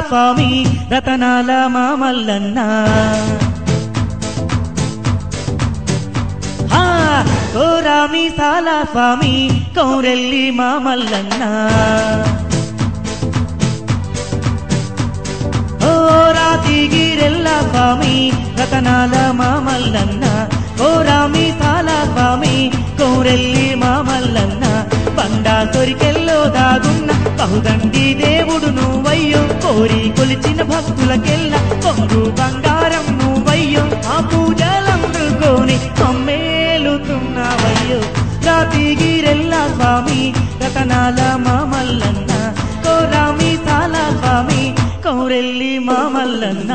స్వామి రతనాల మామల్లన్న హా, కోరామి సాల స్వామి కౌరెల్లి మామల్లన్న ఓ రాతిగిరెల్ల స్వామి రతనాల మామల్లన్న ఓ రామి సాల స్వామి కౌరెల్లి మామల్లన్న బండా సొరికెల్లో దాగున్న బహుదండి దేవుడు నువ్వయ్యో కోరి కొలిచిన భక్తులకెల్ల కొంగు బంగారం నువ్వయ్యో ఆ పూజలందుకోని అమ్మేలుతున్నావయ్యో రాతిగిరెల్ల స్వామి రతనాల మామల్లన్న కోరామి సాల స్వామి కౌరెల్లి మామల్లన్న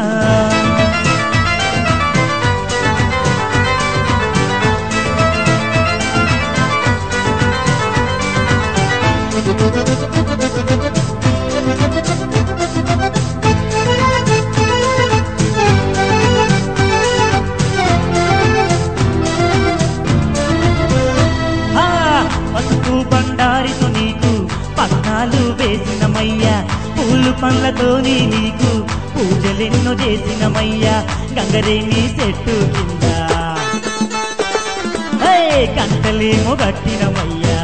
ఆ, పసుపు బండారితో నీకు పట్నాలు వేసినమయ్యా పూలు పండ్లతోని నీకు పూజలెన్నో చేసినమయ్యా గంగరేణి చెట్టు కింద హే, గంటలేమో కట్టినమయ్యా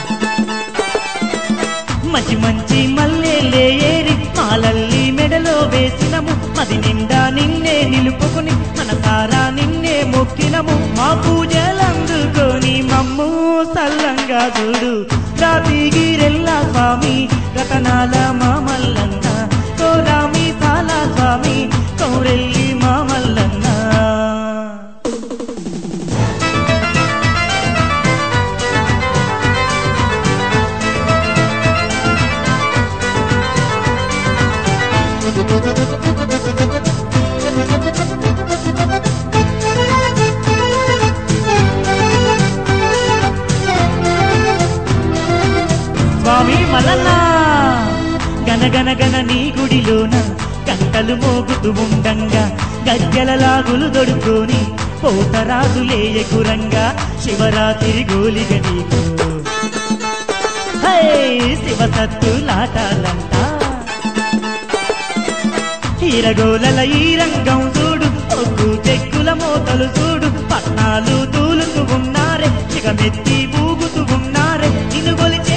మంచి మంచి మల్లెలే ఏరి మాలల్లి మెడలో వేసినము మది నిండా నిన్నే నిలుపుకుని మనసారా నిన్నే మొక్కినము మా పూజలందుకొని మమ్ము సల్లంగా చూడు రాతిగిరెల్లా స్వామి రతనాల మామల్లన్న కోరామి సాల స్వామి కౌరెల్లి మామల్లన్న స్వామి మల్లన్న గనగన గన నీ గుడిలోన గంటలు మోగుతూ ఉండంగా గజ్జల లాగులు దొడుకొని పోతరాజులేయకురంగా శివరాత్రి గోలిగ నీకు హే శివ సత్తులాటాలంట ఈరగోలల ఈ రంగం చూడు ఒగ్గు చెక్కుల మోతలు చూడు పట్నాలు తూలుతూ ఉన్నారే ఇక మెత్తి ఊగుతూ ఉన్నారే నిన్ను గొలిచి